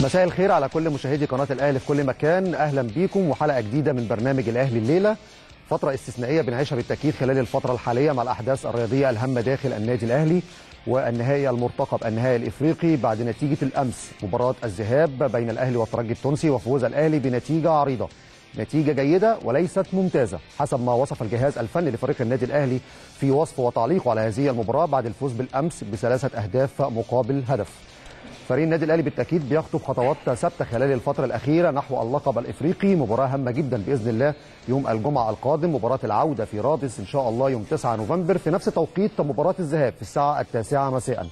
مساء الخير على كل مشاهدي قناه الاهلي في كل مكان اهلا بيكم وحلقه جديده من برنامج الاهلي الليله فتره استثنائيه بنعيشها بالتاكيد خلال الفتره الحاليه مع الاحداث الرياضيه الهامه داخل النادي الاهلي والنهائي المرتقب النهائي الافريقي بعد نتيجه الامس مباراه الذهاب بين الاهلي والترجي التونسي وفوز الاهلي بنتيجه عريضه نتيجه جيده وليست ممتازه حسب ما وصف الجهاز الفني لفريق النادي الاهلي في وصفه وتعليقه على هذه المباراه بعد الفوز بالامس بثلاثه اهداف مقابل هدف فريق النادي الاهلي بالتاكيد بيخطو خطوات ثابته خلال الفتره الاخيره نحو اللقب الافريقي مباراه هامه جدا باذن الله يوم الجمعه القادم مباراه العوده في رادس ان شاء الله يوم 9 نوفمبر في نفس توقيت مباراه الذهاب في الساعه التاسعه مساء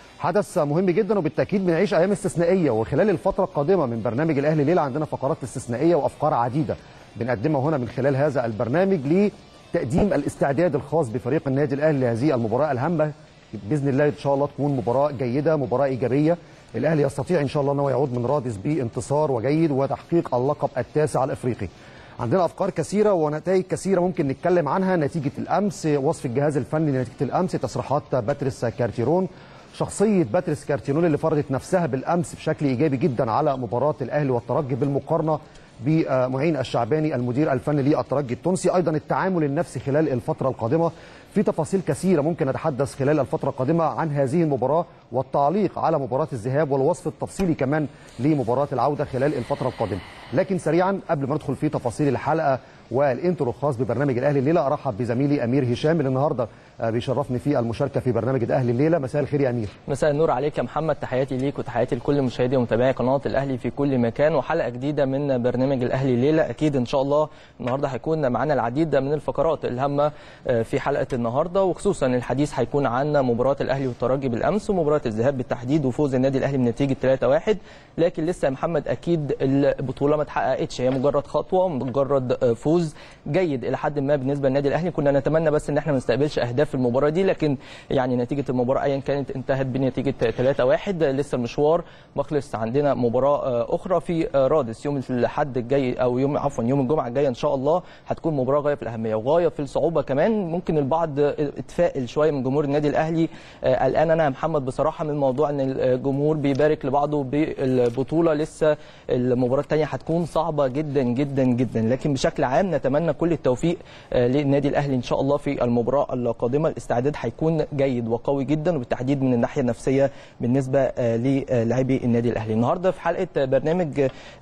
حدث مهم جدا وبالتاكيد بنعيش ايام استثنائيه وخلال الفتره القادمه من برنامج الاهلي ليله عندنا فقرات استثنائيه وافكار عديده بنقدمها هنا من خلال هذا البرنامج لتقديم الاستعداد الخاص بفريق النادي الاهلي لهذه المباراه الهامه باذن الله ان شاء الله تكون مباراه جيده مباراه ايجابيه الاهلي يستطيع ان شاء الله ان هو يعود من رادس بانتصار وجيد وتحقيق اللقب التاسع الافريقي عندنا افكار كثيره ونتائج كثيره ممكن نتكلم عنها نتيجه الامس وصف الجهاز الفني لنتيجه الامس تصريحات باتريس كارتيرون شخصيه باتريس كارتيرون اللي فرضت نفسها بالامس بشكل ايجابي جدا على مباراه الاهلي والترجي بالمقارنه بمعين الشعباني المدير الفني للترجي التونسي ايضا التعامل النفسي خلال الفتره القادمه في تفاصيل كثيره ممكن نتحدث خلال الفتره القادمه عن هذه المباراه والتعليق على مباراه الذهاب والوصف التفصيلي كمان لمباراه العوده خلال الفتره القادمه لكن سريعا قبل ما ندخل في تفاصيل الحلقه والانترو الخاص ببرنامج الاهلي الليله ارحب بزميلي امير هشام اللي النهارده بيشرفني في المشاركه في برنامج الاهلي الليله مساء الخير يا امير مساء النور عليك يا محمد تحياتي ليك وتحياتي لكل مشاهدي ومتابعي قناه الاهلي في كل مكان وحلقه جديده من برنامج الاهلي الليله اكيد ان شاء الله النهارده هيكون معانا العديد من الفقرات الهامه في حلقه النهارده وخصوصا الحديث هيكون عن مباراه الاهلي والترجي بالامس ومباراه الذهاب بالتحديد وفوز النادي الاهلي بنتيجه 3-1 لكن لسه يا محمد اكيد البطوله ما اتحققتش هي مجرد خطوه مجرد فوز جيد الى حد ما بالنسبه للنادي الاهلي كنا نتمنى بس ان احنا ما نستقبلش اهداف في المباراه دي لكن يعني نتيجه المباراه ايا كانت انتهت بنتيجه 3-1 لسه المشوار مخلص عندنا مباراه اخرى في رادس يوم الاحد الجاي او يوم عفوا يوم الجمعه الجايه ان شاء الله هتكون مباراه غايه في الاهميه وغايه في الصعوبه كمان ممكن البعض اتفائل شويه من جمهور النادي الاهلي الان انا يا محمد بصراحه من موضوع ان الجمهور بيبارك لبعضه بالبطوله لسه المباراه الثانيه هتكون صعبه جدا جدا جدا لكن بشكل عام نتمنى كل التوفيق للنادي الاهلي ان شاء الله في المباراه القادمه الاستعداد هيكون جيد وقوي جدا وبالتحديد من الناحيه النفسيه بالنسبه للاعبي النادي الاهلي النهارده في حلقه برنامج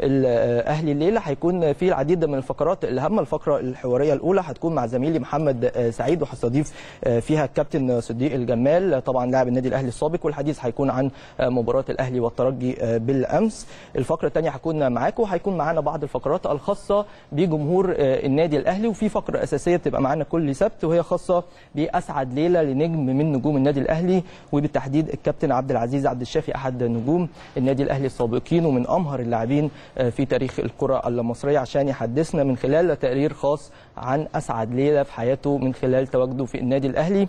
الاهلي الليله هيكون في العديد من الفقرات الهامه الفقره الحواريه الاولى هتكون مع زميلي محمد سعيد وهستضيف فيها الكابتن صديق الجمال طبعا لاعب النادي الاهلي السابق والحديث هيكون عن مباراه الاهلي والترجي بالامس الفقره الثانيه هكون معاكم وهيكون معانا بعض الفقرات الخاصه بجمهور النادي الاهلي وفي فقره اساسيه بتبقى معانا كل سبت وهي خاصه باسعد ليله لنجم من نجوم النادي الاهلي وبالتحديد الكابتن عبد العزيز عبد الشافي احد نجوم النادي الاهلي السابقين ومن امهر اللاعبين في تاريخ الكره المصريه عشان يحدثنا من خلال تقرير خاص عن اسعد ليله في حياته من خلال تواجده في النادي الاهلي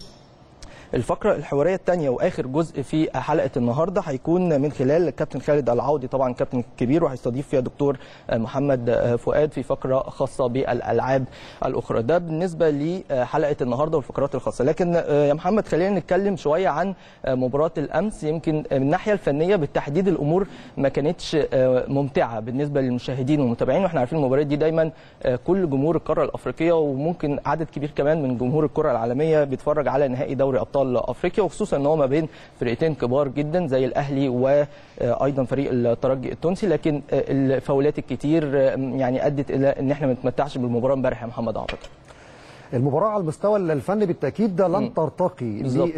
الفقره الحواريه الثانيه واخر جزء في حلقه النهارده هيكون من خلال الكابتن خالد العوضي طبعا كابتن كبير وهيستضيف فيها دكتور محمد فؤاد في فقره خاصه بالالعاب الاخرى ده بالنسبه لحلقه النهارده والفقرات الخاصه لكن يا محمد خلينا نتكلم شويه عن مباراه الامس يمكن من الناحيه الفنيه بالتحديد الامور ما كانتش ممتعه بالنسبه للمشاهدين والمتابعين واحنا عارفين المباريات دي دايما كل جمهور القاره الافريقيه وممكن عدد كبير كمان من جمهور الكره العالميه بيتفرج على نهائي دوري ابطال ابطال افريقيا وخصوصا ان هو ما بين فرقتين كبار جدا زي الاهلي وايضا فريق الترجي التونسي لكن الفاولات الكتير يعني ادت الى ان احنا ما نتمتعش بالمباراه امبارح يا محمد اعتقد المباراه على المستوى الفني بالتاكيد ده لن ترتقي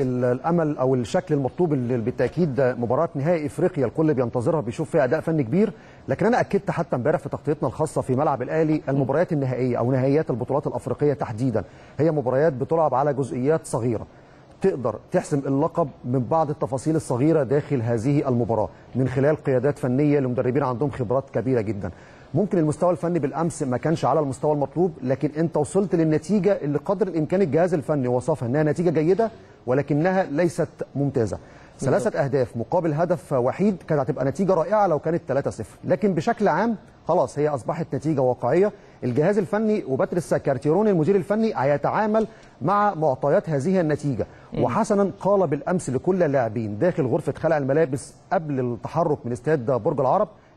للامل او الشكل المطلوب اللي بالتاكيد مباراه نهائي افريقيا الكل بينتظرها بيشوف فيها اداء فني كبير لكن انا اكدت حتى امبارح في تغطيتنا الخاصه في ملعب الاهلي المباريات النهائيه او نهائيات البطولات الافريقيه تحديدا هي مباريات بتلعب على جزئيات صغيره تقدر تحسم اللقب من بعض التفاصيل الصغيره داخل هذه المباراه من خلال قيادات فنيه لمدربين عندهم خبرات كبيره جدا ممكن المستوى الفني بالامس ما كانش على المستوى المطلوب لكن انت وصلت للنتيجه اللي قدر الامكان الجهاز الفني وصفها انها نتيجه جيده ولكنها ليست ممتازه ثلاثه اهداف مقابل هدف وحيد كانت هتبقى نتيجه رائعه لو كانت 3-0 لكن بشكل عام خلاص هي اصبحت نتيجه واقعيه الجهاز الفني وباتريس كارتيرون المدير الفني هيتعامل مع معطيات هذه النتيجه وحسنا قال بالامس لكل اللاعبين داخل غرفه خلع الملابس قبل التحرك من استاد برج العرب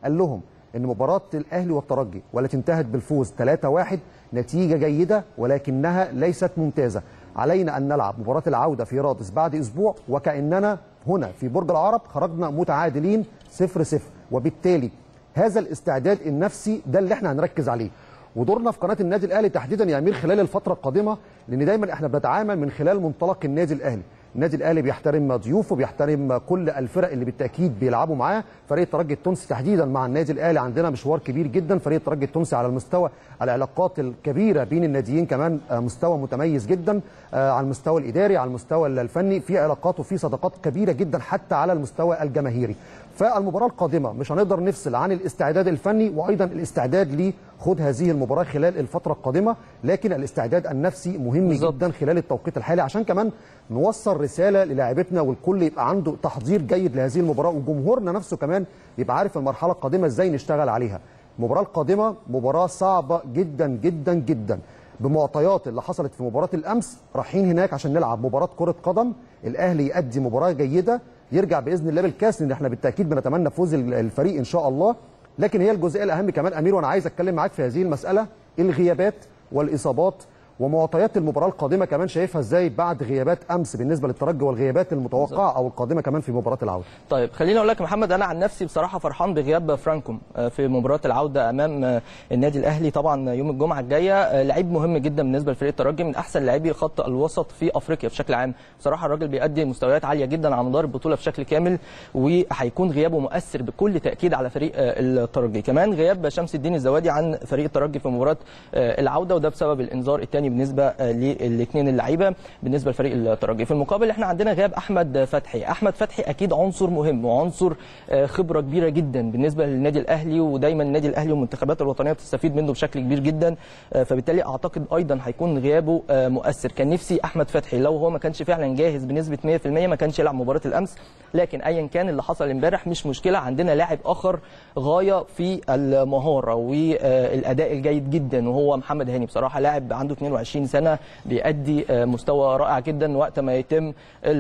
قال لهم ان مباراه الاهلي والترجي والتي انتهت بالفوز 3-1 نتيجه جيده ولكنها ليست ممتازه علينا ان نلعب مباراه العوده في رادس بعد اسبوع وكاننا هنا في برج العرب خرجنا متعادلين 0-0 وبالتالي هذا الاستعداد النفسي ده اللي احنا هنركز عليه ودورنا في قناه النادي الاهلي تحديدا يا امير خلال الفتره القادمه لان دايما احنا بنتعامل من خلال منطلق النادي الاهلي النادي الاهلي بيحترم ضيوفه بيحترم كل الفرق اللي بالتاكيد بيلعبوا معاه فريق الترجي التونسي تحديدا مع النادي الاهلي عندنا مشوار كبير جدا فريق الترجي التونسي على المستوى العلاقات الكبيره بين الناديين كمان مستوى متميز جدا على المستوى الاداري على المستوى الفني في علاقات وفي صداقات كبيره جدا حتى على المستوى الجماهيري فالمباراه القادمه مش هنقدر نفصل عن الاستعداد الفني وايضا الاستعداد لخوض هذه المباراه خلال الفتره القادمه لكن الاستعداد النفسي مهم بالزبط. جدا خلال التوقيت الحالي عشان كمان نوصل رساله للاعبتنا والكل يبقى عنده تحضير جيد لهذه المباراه وجمهورنا نفسه كمان يبقى عارف المرحله القادمه ازاي نشتغل عليها المباراه القادمه مباراه صعبه جدا جدا جدا بمعطيات اللي حصلت في مباراه الامس رايحين هناك عشان نلعب مباراه كره قدم الاهلي يؤدي مباراه جيده يرجع باذن الله بالكاس لان احنا بالتاكيد بنتمنى فوز الفريق ان شاء الله لكن هي الجزئيه الاهم كمان امير وانا عايز اتكلم معاك في هذه المساله الغيابات والاصابات ومعطيات المباراه القادمه كمان شايفها ازاي بعد غيابات امس بالنسبه للترجي والغيابات المتوقعه او القادمه كمان في مباراه العوده. طيب خليني اقول لك يا محمد انا عن نفسي بصراحه فرحان بغياب فرانكوم في مباراه العوده امام النادي الاهلي طبعا يوم الجمعه الجايه لعيب مهم جدا بالنسبه لفريق الترجي من احسن لاعبي خط الوسط في افريقيا بشكل عام بصراحه الراجل بيأدي مستويات عاليه جدا على مدار البطوله بشكل كامل وهيكون غيابه مؤثر بكل تاكيد على فريق الترجي كمان غياب شمس الدين الزوادي عن فريق الترجي في مباراه العوده وده بسبب الانذار الثاني بالنسبه للاثنين اللعيبه بالنسبه لفريق الترجي في المقابل احنا عندنا غياب احمد فتحي احمد فتحي اكيد عنصر مهم وعنصر خبره كبيره جدا بالنسبه للنادي الاهلي ودايما النادي الاهلي والمنتخبات الوطنيه بتستفيد منه بشكل كبير جدا فبالتالي اعتقد ايضا هيكون غيابه مؤثر كان نفسي احمد فتحي لو هو ما كانش فعلا جاهز بنسبه 100% ما كانش يلعب مباراه الامس لكن ايا كان اللي حصل امبارح مش مشكله عندنا لاعب اخر غايه في المهاره والاداء الجيد جدا وهو محمد هاني بصراحه لاعب عنده 22 سنه بيأدي مستوى رائع جدا وقت ما يتم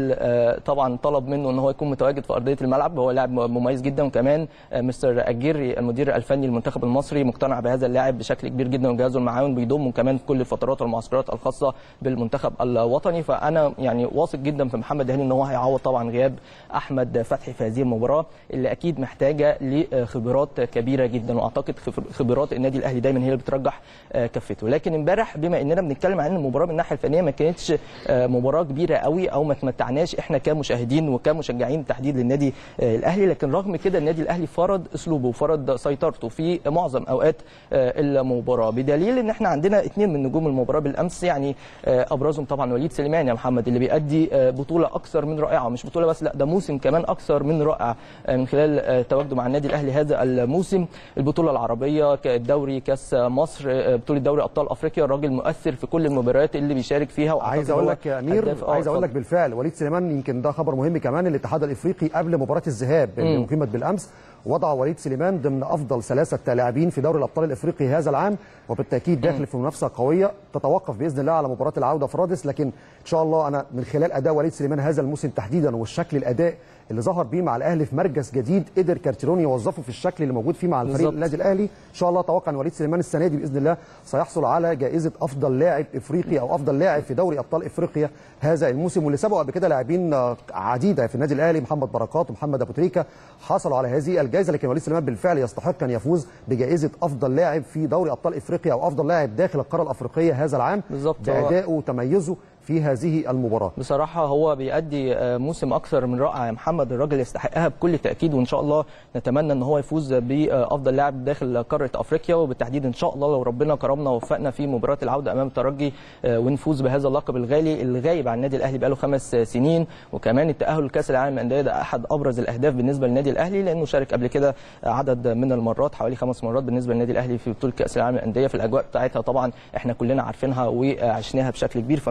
طبعا طلب منه ان هو يكون متواجد في ارضيه الملعب هو لاعب مميز جدا وكمان مستر اجيري المدير الفني للمنتخب المصري مقتنع بهذا اللاعب بشكل كبير جدا وجهازه المعاون بيضمه كمان في كل الفترات والمعسكرات الخاصه بالمنتخب الوطني فانا يعني واثق جدا في محمد هاني ان هو هيعوض طبعا غياب احمد فتحي في هذه المباراه اللي اكيد محتاجه لخبرات كبيره جدا واعتقد خبرات النادي الاهلي دايما هي اللي بترجح كفته لكن امبارح بما اننا بنتكلم عن المباراه من الناحيه الفنيه ما كانتش مباراه كبيره قوي او ما تمتعناش احنا كمشاهدين وكمشجعين تحديد للنادي الاهلي لكن رغم كده النادي الاهلي فرض اسلوبه وفرض سيطرته في معظم اوقات المباراه بدليل ان احنا عندنا اثنين من نجوم المباراه بالامس يعني ابرزهم طبعا وليد سليمان يا محمد اللي بيأدي بطوله اكثر من رائعه مش بطوله بس لا ده موسم كمان اكثر من رائع من خلال تواجده مع النادي الاهلي هذا الموسم البطوله العربيه الدوري كاس مصر بطوله دوري ابطال افريقيا الراجل مؤثر في كل المباريات اللي بيشارك فيها عايز اقول لك يا امير عايز اقول لك بالفعل وليد سليمان يمكن ده خبر مهم كمان الاتحاد الافريقي قبل مباراه الذهاب اللي اقيمت بالامس وضع وليد سليمان ضمن افضل ثلاثه لاعبين في دوري الابطال الافريقي هذا العام وبالتاكيد داخل في منافسه قويه تتوقف باذن الله على مباراه العوده في رادس لكن ان شاء الله انا من خلال اداء وليد سليمان هذا الموسم تحديدا والشكل الاداء اللي ظهر بيه مع الاهلي في مركز جديد قدر كارتيروني يوظفه في الشكل اللي موجود فيه مع الفريق النادي الاهلي ان شاء الله اتوقع ان وليد سليمان السنه دي باذن الله سيحصل على جائزه افضل لاعب افريقي او افضل لاعب في دوري ابطال افريقيا هذا الموسم واللي سبقوا قبل كده لاعبين عديده في النادي الاهلي محمد بركات ومحمد ابو تريكه حصلوا على هذه الجائزه لكن وليد سليمان بالفعل يستحق ان يفوز بجائزه افضل لاعب في دوري ابطال افريقيا او افضل لاعب داخل القاره الافريقيه هذا العام بالظبط بادائه وتميزه في هذه المباراه بصراحه هو بيأدي موسم اكثر من رائع يا محمد الراجل يستحقها بكل تاكيد وان شاء الله نتمنى ان هو يفوز بافضل لاعب داخل قاره افريقيا وبالتحديد ان شاء الله لو ربنا كرمنا ووفقنا في مباراه العوده امام الترجي ونفوز بهذا اللقب الغالي اللي غايب عن النادي الاهلي بقاله خمس سنين وكمان التاهل لكاس العالم للانديه ده احد ابرز الاهداف بالنسبه للنادي الاهلي لانه شارك قبل كده عدد من المرات حوالي خمس مرات بالنسبه للنادي الاهلي في بطوله كاس العالم للانديه في الاجواء بتاعتها طبعا احنا كلنا عارفينها وعشناها بشكل كبير فان شاء الله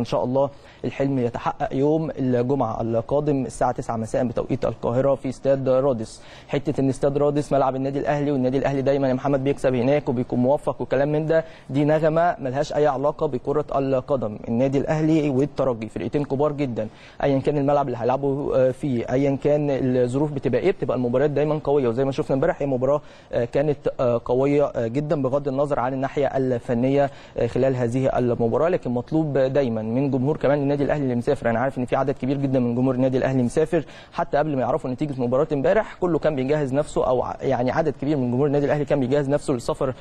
الله الحلم يتحقق يوم الجمعه القادم الساعه 9 مساء بتوقيت القاهره في استاد رادس حته ان استاد رادس ملعب النادي الاهلي والنادي الاهلي دايما يا محمد بيكسب هناك وبيكون موفق وكلام من ده دي نغمه ملهاش اي علاقه بكره القدم النادي الاهلي والترجي فرقتين كبار جدا ايا كان الملعب اللي هيلعبوا فيه ايا كان الظروف بتبقى ايه بتبقى المباريات دايما قويه وزي ما شفنا امبارح هي مباراه كانت قويه جدا بغض النظر عن الناحيه الفنيه خلال هذه المباراه لكن مطلوب دايما من جمهور كمان النادي الاهلي اللي مسافر انا عارف ان في عدد كبير جدا من جمهور النادي الاهلي مسافر حتى قبل ما يعرفوا نتيجه مباراه امبارح كله كان بيجهز نفسه او يعني عدد كبير من جمهور النادي الاهلي كان بيجهز نفسه للسفر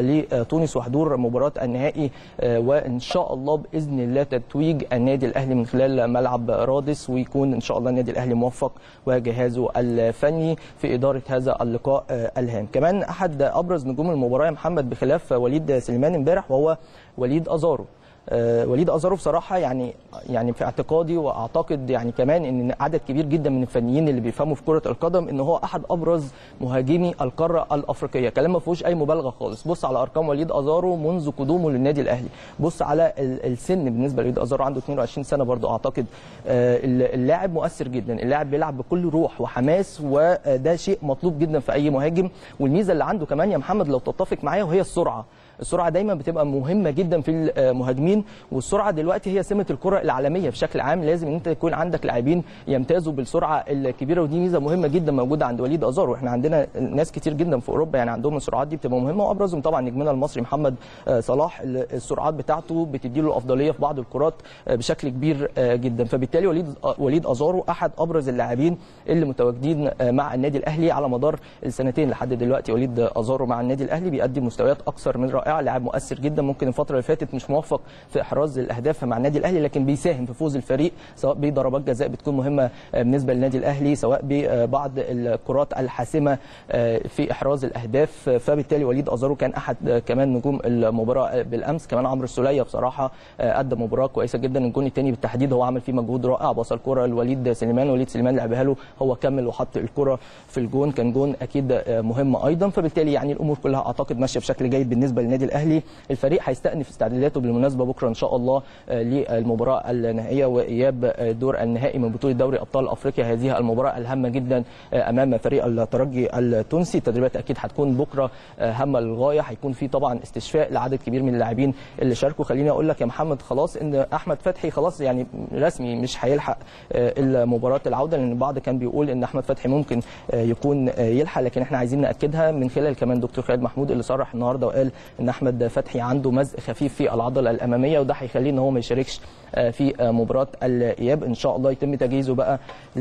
لتونس وحضور مباراه النهائي وان شاء الله باذن الله تتويج النادي الاهلي من خلال ملعب رادس ويكون ان شاء الله النادي الاهلي موفق وجهازه الفني في اداره هذا اللقاء الهام كمان احد ابرز نجوم المباراه محمد بخلاف وليد سليمان امبارح وهو وليد ازارو آه وليد ازارو بصراحه يعني يعني في اعتقادي واعتقد يعني كمان ان عدد كبير جدا من الفنيين اللي بيفهموا في كره القدم ان هو احد ابرز مهاجمي القاره الافريقيه كلام ما فيهوش اي مبالغه خالص بص على ارقام وليد ازارو منذ قدومه للنادي الاهلي بص على السن بالنسبه لوليد ازارو عنده 22 سنه برضو اعتقد آه اللاعب مؤثر جدا اللاعب بيلعب بكل روح وحماس وده شيء مطلوب جدا في اي مهاجم والميزه اللي عنده كمان يا محمد لو تتفق معايا وهي السرعه السرعه دايما بتبقى مهمه جدا في المهاجمين والسرعه دلوقتي هي سمه الكره العالميه بشكل عام لازم ان انت يكون عندك لاعبين يمتازوا بالسرعه الكبيره ودي ميزه مهمه جدا موجوده عند وليد ازارو احنا عندنا ناس كتير جدا في اوروبا يعني عندهم السرعات دي بتبقى مهمه وابرزهم طبعا نجمنا المصري محمد صلاح السرعات بتاعته بتدي له الافضليه في بعض الكرات بشكل كبير جدا فبالتالي وليد وليد ازارو احد ابرز اللاعبين اللي متواجدين مع النادي الاهلي على مدار السنتين لحد دلوقتي وليد ازارو مع النادي الاهلي بيقدم مستويات اكثر من رائعه لاعب مؤثر جدا ممكن الفتره اللي فاتت مش موفق في احراز الاهداف مع النادي الاهلي لكن بيساهم في فوز الفريق سواء بضربات جزاء بتكون مهمه بالنسبه للنادي الاهلي سواء ببعض الكرات الحاسمه في احراز الاهداف فبالتالي وليد ازارو كان احد كمان نجوم المباراه بالامس كمان عمرو السوليه بصراحه ادى مباراه كويسه جدا الجون الثاني بالتحديد هو عمل فيه مجهود رائع وصل كره لوليد سليمان وليد سليمان لعبها له هو كمل وحط الكره في الجون كان جون اكيد مهم ايضا فبالتالي يعني الامور كلها اعتقد ماشيه بشكل جيد بالنسبه للنادي الاهلي الفريق هيستأنف استعداداته بالمناسبه بكره ان شاء الله للمباراه النهائيه واياب دور النهائي من بطوله دوري ابطال افريقيا هذه المباراه الهامه جدا امام فريق الترجي التونسي التدريبات اكيد هتكون بكره هامه للغايه هيكون في طبعا استشفاء لعدد كبير من اللاعبين اللي شاركوا خليني اقول لك يا محمد خلاص ان احمد فتحي خلاص يعني رسمي مش هيلحق المباراه العوده لان البعض كان بيقول ان احمد فتحي ممكن يكون يلحق لكن احنا عايزين ناكدها من خلال كمان دكتور خالد محمود اللي صرح النهارده وقال ان احمد فتحي عنده مزق خفيف في العضله الاماميه وده هيخليه ان هو ما يشاركش في مباراه الاياب ان شاء الله يتم تجهيزه بقى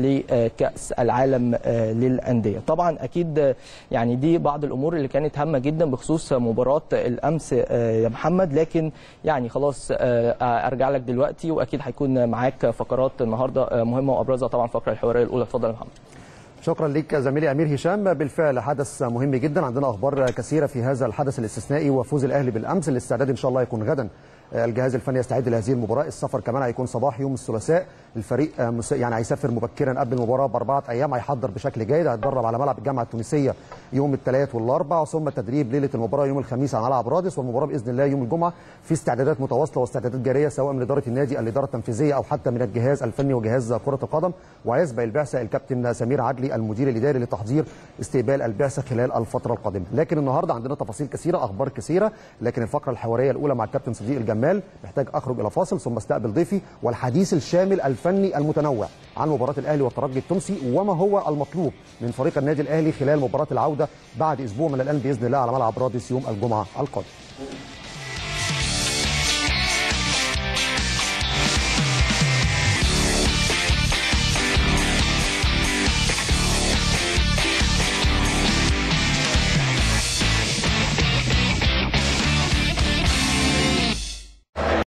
لكاس العالم للانديه طبعا اكيد يعني دي بعض الامور اللي كانت هامه جدا بخصوص مباراه الامس يا محمد لكن يعني خلاص ارجع لك دلوقتي واكيد هيكون معاك فقرات النهارده مهمه وابرزها طبعا الفقره الحواريه الاولى اتفضل يا محمد شكرا لك زميلي امير هشام بالفعل حدث مهم جدا عندنا اخبار كثيره في هذا الحدث الاستثنائي وفوز الاهلي بالامس الاستعداد ان شاء الله يكون غدا الجهاز الفني يستعد لهذه المباراه السفر كمان هيكون صباح يوم الثلاثاء الفريق يعني هيسافر مبكرا قبل المباراه باربعه ايام هيحضر بشكل جيد هيتدرب على ملعب الجامعه التونسيه يوم الثلاث والاربع ثم التدريب ليله المباراه يوم الخميس على ملعب رادس والمباراه باذن الله يوم الجمعه في استعدادات متواصله واستعدادات جاريه سواء من اداره النادي الاداره التنفيذيه او حتى من الجهاز الفني وجهاز كره القدم ويسبق البعثه الكابتن سمير عدلي المدير الاداري لتحضير استقبال البعثه خلال الفتره القادمه لكن النهارده عندنا تفاصيل كثيره اخبار كثيره لكن الفقره الحواريه الاولى مع الكابتن صديق الجمال محتاج اخرج الى فاصل ثم استقبل ضيفي والحديث الشامل الفني المتنوع عن مباراه الاهلي والترجي التونسي وما هو المطلوب من فريق النادي الاهلي خلال مباراه العوده بعد اسبوع من الان باذن الله على ملعب رادس يوم الجمعه القادم